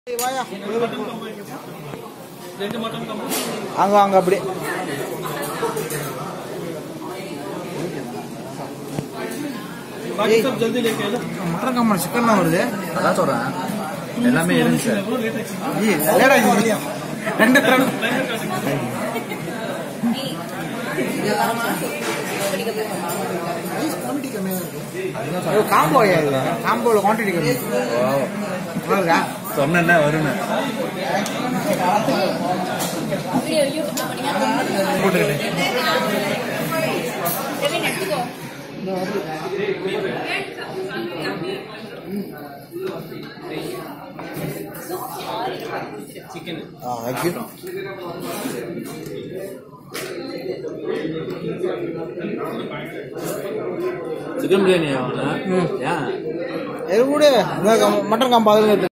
வாயா ரெண்டு மட்டன் கம்பு அங்க அங்க அப்படி बाकी सब जल्दी लेके आना மட்டன் கம்பெனி சிக்கன் தான் வருது அதான் சொல்றேன் எல்லாமே இருந்துச்சு சார் एवढं लेट आहे ஈ, லேடா இது. ரெண்டு திறன் காம்போ இது காம்போல குவான்டிட்டி கம்மி நல்லா இருக்கா சொன்னா வரும்னு போட்டுக்கிட்டு ஆ தேங்க்யூ சிக்கன் பிரியாணி ஏன் இது கூட மட்டன் காம்போ அதுல இருக்கு